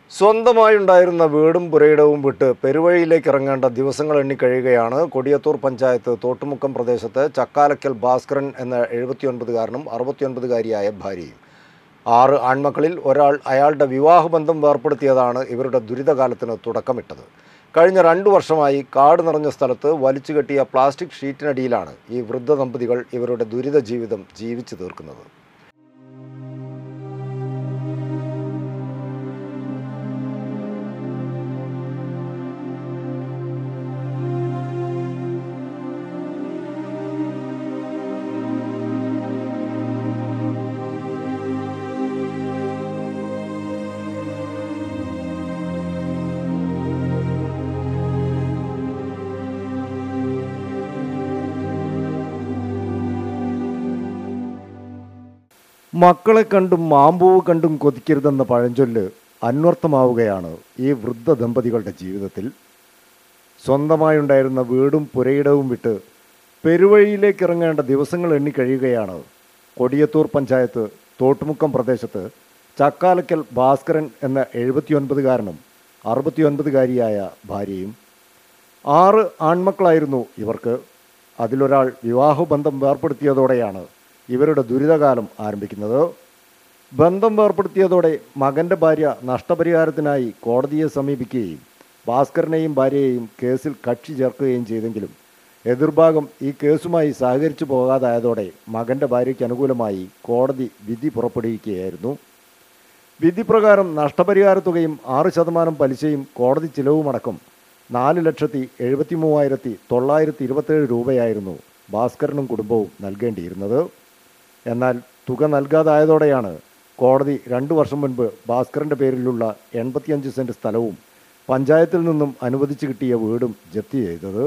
സ്വന്തമായുണ്ടായിരുന്ന വീടും പുരയിടവും വിട്ട് പെരുവഴിയിലേക്ക് ഇറങ്ങേണ്ട ദിവസങ്ങൾ എണ്ണിക്കഴിയുകയാണ് കൊടിയത്തൂർ പഞ്ചായത്ത് തോട്ടുമുക്കം പ്രദേശത്ത് ചക്കാലക്കൽ ഭാസ്കരൻ എന്ന എഴുപത്തിയൊൻപതുകാരനും അറുപത്തിയൊൻപതുകാരിയായ ഭാര്യയും ആറ് ആൺമക്കളിൽ ഒരാൾ അയാളുടെ വിവാഹബന്ധം വേർപ്പെടുത്തിയതാണ് ഇവരുടെ ദുരിതകാലത്തിന് തുടക്കമിട്ടത് കഴിഞ്ഞ രണ്ടു വർഷമായി കാട് നിറഞ്ഞ സ്ഥലത്ത് വലിച്ചു കെട്ടിയ പ്ലാസ്റ്റിക് ഷീറ്റിനടിയിലാണ് ഈ വൃദ്ധ ദമ്പതികൾ ഇവരുടെ ദുരിത ജീവിതം ജീവിച്ചു തീർക്കുന്നത് മക്കളെ കണ്ടും മാമ്പൂവ് കണ്ടും കൊതിക്കരുതെന്ന പഴഞ്ചൊല്ല് അന്വർത്ഥമാവുകയാണ് ഈ വൃദ്ധ ദമ്പതികളുടെ ജീവിതത്തിൽ സ്വന്തമായുണ്ടായിരുന്ന വീടും പുരയിടവും വിട്ട് പെരുവഴിയിലേക്ക് ഇറങ്ങേണ്ട ദിവസങ്ങൾ എണ്ണിക്കഴിയുകയാണ് കൊടിയത്തൂർ പഞ്ചായത്ത് തോട്ടുമുക്കം പ്രദേശത്ത് ചക്കാലക്കൽ ഭാസ്കരൻ എന്ന എഴുപത്തിയൊൻപതുകാരനും അറുപത്തിയൊൻപതുകാരിയായ ഭാര്യയും ആറ് ആൺമക്കളായിരുന്നു ഇവർക്ക് അതിലൊരാൾ വിവാഹബന്ധം വേർപ്പെടുത്തിയതോടെയാണ് ഇവരുടെ ദുരിതകാലം ആരംഭിക്കുന്നത് ബന്ധം വേർപ്പെടുത്തിയതോടെ മകന്റെ ഭാര്യ നഷ്ടപരിഹാരത്തിനായി കോടതിയെ സമീപിക്കുകയും ഭാസ്കരനെയും ഭാര്യയെയും കേസിൽ കക്ഷി ചേർക്കുകയും ചെയ്തെങ്കിലും എതിർഭാഗം ഈ കേസുമായി സഹകരിച്ചു പോകാതായതോടെ മകന്റെ ഭാര്യയ്ക്ക് അനുകൂലമായി കോടതി വിധി പുറപ്പെടുവിക്കുകയായിരുന്നു വിധി പ്രകാരം നഷ്ടപരിഹാര തുകയും ആറ് ശതമാനം പലിശയും കോടതി ചിലവുമടക്കം നാല് ലക്ഷത്തി എഴുപത്തി മൂവായിരത്തി തൊള്ളായിരത്തി ഇരുപത്തേഴ് രൂപയായിരുന്നു ഭാസ്കരനും കുടുംബവും നൽകേണ്ടിയിരുന്നത് എന്നാൽ തുക നൽകാതായതോടെയാണ് കോടതി രണ്ടു വർഷം മുൻപ് ഭാസ്കറിന്റെ പേരിലുള്ള എൺപത്തിയഞ്ച് സെന്റ് സ്ഥലവും പഞ്ചായത്തിൽ നിന്നും അനുവദിച്ചു കിട്ടിയ വീടും ജപ്തി ചെയ്തത്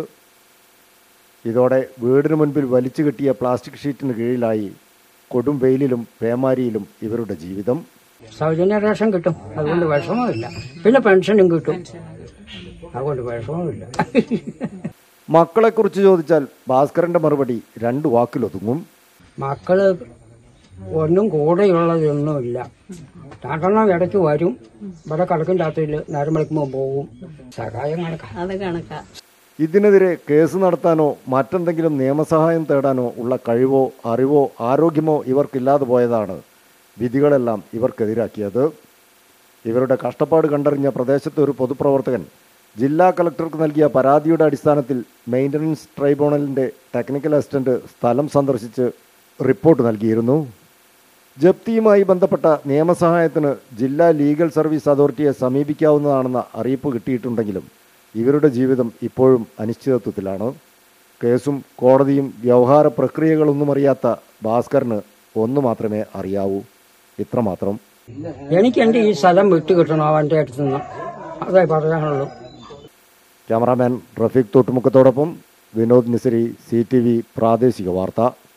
ഇതോടെ വീടിന് മുൻപിൽ വലിച്ചു കിട്ടിയ പ്ലാസ്റ്റിക് ഷീറ്റിന് കീഴിലായി കൊടും വെയിലിലും പേമാരിയിലും ഇവരുടെ ജീവിതം സൗജന്യ റേഷൻ കിട്ടും അതുകൊണ്ട് വിഷമമില്ല പിന്നെ പെൻഷനും കിട്ടും അതുകൊണ്ട് വിഷമമില്ല മക്കളെക്കുറിച്ച് ചോദിച്ചാൽ ഭാസ്കരന്റെ മറുപടി രണ്ട് വാക്കിലൊതുങ്ങും മക്കള് ഒന്നും കൂടെയുള്ളതൊന്നുമില്ല രണ്ടെണ്ണം ഇടയ്ക്ക് വരും ഇവിടെ കിടക്കിൻ്റെ അകത്തിൽ നേരം വിളിക്കുമ്പോൾ പോകും സഹായം കണക്കാം അത് കണക്കാ ഇതിനെതിരെ കേസ് നടത്താനോ മറ്റെന്തെങ്കിലും നിയമസഹായം തേടാനോ ഉള്ള കഴിവോ അറിവോ ആരോഗ്യമോ ഇവർക്കില്ലാതെ പോയതാണ് വിധികളെല്ലാം ഇവർക്കെതിരാക്കിയത് ഇവരുടെ കഷ്ടപ്പാട് കണ്ടറിഞ്ഞ പ്രദേശത്തെ ഒരു പൊതുപ്രവർത്തകൻ ജില്ലാ കളക്ടർക്ക് നൽകിയ പരാതിയുടെ അടിസ്ഥാനത്തിൽ മെയിൻ്റനൻസ് ട്രൈബ്യൂണലിൻ്റെ ടെക്നിക്കൽ അസിസ്റ്റന്റ് സ്ഥലം സന്ദർശിച്ച് റിപ്പോർട്ട് നൽകിയിരുന്നു ജപ്തിയുമായി ബന്ധപ്പെട്ട നിയമസഹായത്തിന് ജില്ലാ ലീഗൽ സർവീസ് അതോറിറ്റിയെ സമീപിക്കാവുന്നതാണെന്ന അറിയിപ്പ് കിട്ടിയിട്ടുണ്ടെങ്കിലും ഇവരുടെ ജീവിതം ഇപ്പോഴും അനിശ്ചിതത്വത്തിലാണ് കേസും കോടതിയും വ്യവഹാര പ്രക്രിയകളൊന്നും അറിയാത്ത ഭാസ്കറിന് ഒന്ന് മാത്രമേ അറിയാവൂ ഇത്രമാത്രം എനിക്ക് എൻ്റെ ഈ സ്ഥലം വിട്ടു കിട്ടണം അവൻ്റെ അടുത്ത് നിന്ന് അതേ പറയാനുള്ളൂ ക്യാമറാമാൻ റഫീഖ് തോട്ടുമുക്കത്തോടൊപ്പം Vinod Nisari C T V പ്രാദേശിക വാർത്ത